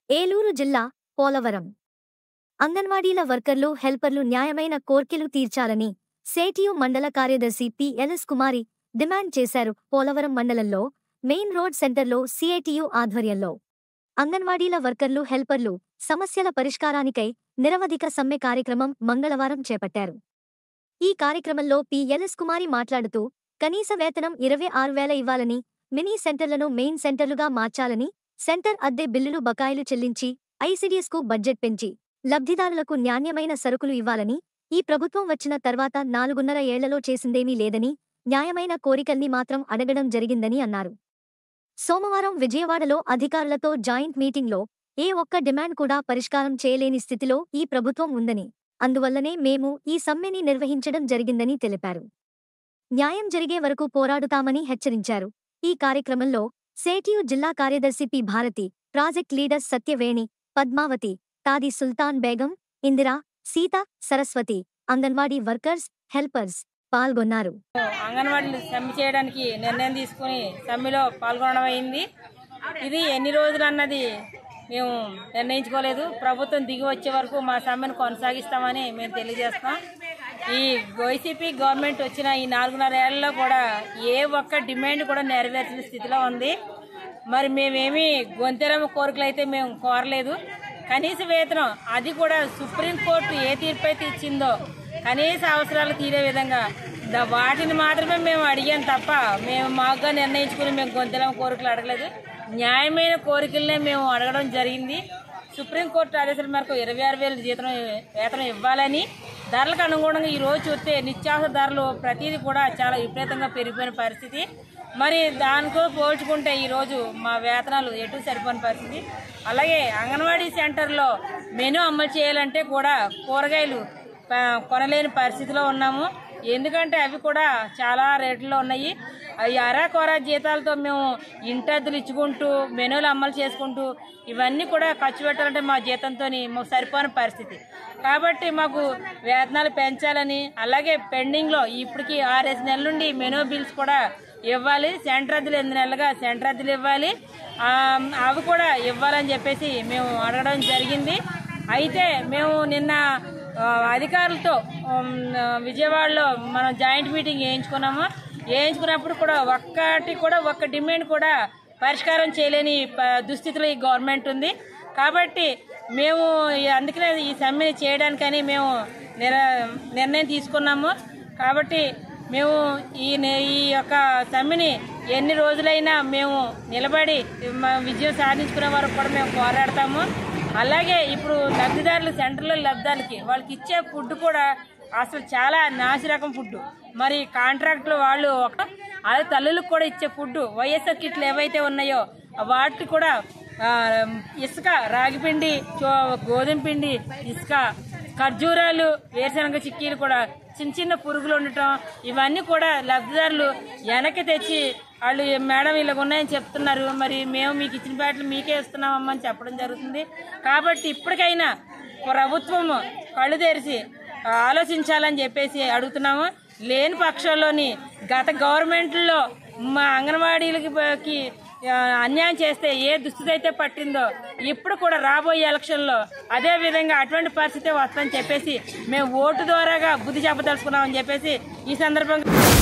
ఏలూరు జిల్లా పోలవరం అంగన్వాడీల వర్కర్లు హెల్పర్లు న్యాయమైన కోర్కెలు తీర్చాలని సేటియు మండల కార్యదర్శి పిఎల్ఎస్ కుమారి డిమాండ్ చేశారు పోలవరం మండలంలో మెయిన్ రోడ్ సెంటర్లో సిఐటియు ఆధ్వర్యంలో అంగన్వాడీల వర్కర్లు హెల్పర్లు సమస్యల పరిష్కారానికై నిరవధిక సమ్మె కార్యక్రమం మంగళవారం చేపట్టారు ఈ కార్యక్రమంలో పిఎల్ఎస్ కుమారి మాట్లాడుతూ కనీస వేతనం ఇరవై ఆరు వేల ఇవ్వాలని మినీ సెంటర్లను మెయిన్ సెంటర్లుగా మార్చాలని సెంటర్ అద్దె బిల్లులు బకాయిలు చెల్లించి ఐసిడిఎస్కు బడ్జెట్ పెంచి లబ్ధిదారులకు నాణ్యమైన సరుకులు ఇవ్వాలని ఈ ప్రభుత్వం వచ్చిన తర్వాత నాలుగున్నర ఏళ్లలో చేసిందేమీ లేదని న్యాయమైన కోరికల్ని మాత్రం అడగడం జరిగిందని అన్నారు సోమవారం విజయవాడలో అధికారులతో జాయింట్ మీటింగ్లో ఏ ఒక్క డిమాండ్ కూడా పరిష్కారం చేయలేని స్థితిలో ఈ ప్రభుత్వం ఉందని అందువల్లనే మేము ఈ సమ్మెని నిర్వహించడం జరిగిందని తెలిపారు న్యాయం జరిగే వరకు పోరాడుతామని హెచ్చరించారు ఈ కార్యక్రమంలో సేటియు జిల్లా కార్యదర్శి P Bharati project leader Satyaveni Padmavati Tadi Sultan Begum Indira Sita Saraswati anganwadi workers helpers పాల్గొన్నారు అంగన్వాడీలు సమ్మె చేయడానికి నిర్ణయం తీసుకుని సమ్మెలో పాల్గొనడం అయింది ఇది ఎన్ని రోజులు అన్నది మేము నిర్ణయించుకోలేదు ప్రభుత్వం దిగి వచ్చే వరకు మా సమ్మెను కొనసాగిస్తామని మేము తెలియజేస్తాం ఈ వైసీపీ గవర్నమెంట్ వచ్చిన ఈ నాలుగున్నర ఏళ్లలో కూడా ఏ ఒక్క డిమాండ్ కూడా నెరవేర్చిన స్థితిలో ఉంది మరి మేమేమి గొంతెరమ కోరికలు అయితే మేము కోరలేదు కనీస వేతనం అది కూడా సుప్రీంకోర్టు ఏ తీర్పు అయితే ఇచ్చిందో కనీస అవసరాలు తీరే విధంగా ద- వాటిని మాత్రమే మేము అడిగాం తప్ప మేము మాకుగా నిర్ణయించుకుని మేము గొంతెరమ కోరికలు అడగలేదు న్యాయమైన కోరికలనే మేము అడగడం జరిగింది సుప్రీంకోర్టు ఆదేశాల మేరకు ఇరవై ఆరు వేల జీతం వేతనం ఇవ్వాలని ధరలకు అనుగుణంగా ఈ రోజు చూస్తే నిత్యావసర ధరలు ప్రతిదీ కూడా చాలా విపరీతంగా పెరిగిపోయిన పరిస్థితి మరి దానితో పోల్చుకుంటే ఈరోజు మా వేతనాలు ఎటు సరిపోని పరిస్థితి అలాగే అంగన్వాడీ సెంటర్లో మెనూ అమలు చేయాలంటే కూడా కూరగాయలు ప- కొనలేని పరిస్థితిలో ఉన్నాము ఎందుకంటే అవి కూడా చాలా రేట్లలో ఉన్నాయి అవి అరాకొర జీతాలతో మేము ఇంటద్దులు ఇచ్చుకుంటూ మెనూలు అమలు చేసుకుంటూ ఇవన్నీ కూడా ఖర్చు పెట్టాలంటే మా జీతంతో మాకు సరిపోని పరిస్థితి కాబట్టి మాకు వేతనాలు పెంచాలని అలాగే పెండింగ్లో ఇప్పటికి ఆరేసి నెలల నుండి మెనూ బిల్స్ కూడా ఇవ్వాలి సెంటర్ అద్దెలు ఎనిమిది నెలలుగా సెంటర్ అద్దెలు ఇవ్వాలి ఆ, అవి కూడా ఇవ్వాలని చెప్పేసి మేము అడగడం జరిగింది అయితే మేము నిన్న ఆ, అధికారులతో ఉమ్, ఆ, విజయవాడలో మనం జాయింట్ మీటింగ్ వేయించుకున్నాము వేయించుకున్నప్పుడు కూడా ఒక్కటి కూడా ఒక్క డిమాండ్ కూడా పరిష్కారం చేయలేని ప- దుస్థితిలో ఈ గవర్నమెంట్ ఉంది కాబట్టి మేము ఈ- అందుకనే ఈ సమ్మెని చేయడానికని మేము నిర నిర్ణయం తీసుకున్నాము కాబట్టి మేము ఈ నే- ఈ యొక్క సమ్మెని ఎన్ని రోజులైనా మేము నిలబడి మా విజయం సాధించుకునే వరకు కూడా మేము పోరాడతాము అలాగే ఇప్పుడు లబ్ధిదారులు సెంటర్లో లబ్ధిదారులకి వాళ్ళకి ఇచ్చే ఫుడ్ కూడా అసలు చాలా నాసిరకం ఫుడ్ మరి కాంట్రాక్టులు వాళ్ళు ఒక అదే తల్లులకు కూడా ఇచ్చే ఫుడ్ వైఎస్ఆర్ కిట్లు ఏవైతే ఉన్నాయో వాటి కూడా ఆ, ఇసుక రాగిపిండి చో- గోధుమ పిండి ఇసుక ఖర్జూరాలు వేరుశనగ చిక్కీలు కూడా చిన్న చిన్న పురుగులు ఉండటం ఇవన్నీ కూడా లబ్ధిదారులు వెనక్కి తెచ్చి వాళ్ళు మేడం ఇలాగ ఉన్నాయని చెప్తున్నారు మరి మేము మీకు ఇచ్చిన బ్యాట్లు మీకే ఇస్తున్నామమ్మా అని చెప్పడం జరుగుతుంది కాబట్టి ఇప్పటికైనా ప్రభుత్వం కళ్ళు తెరిచి ఆ, ఆలోచించాలని చెప్పేసి అడుగుతున్నాము లేని పక్షంలోని గత గవర్నమెంట్లో మా అంగన్వాడీలకి కి, ఆ, అన్యాయం చేస్తే ఏ దుస్థితి అయితే పట్టిందో ఇప్పుడు కూడా రాబోయే ఎలక్షన్లో అదే విధంగా అటువంటి పరిస్థితి వస్తుందని చెప్పేసి మేము ఓటు ద్వారాగా బుద్ధి చెప్పదలుచుకున్నామని చెప్పేసి ఈ సందర్భంగా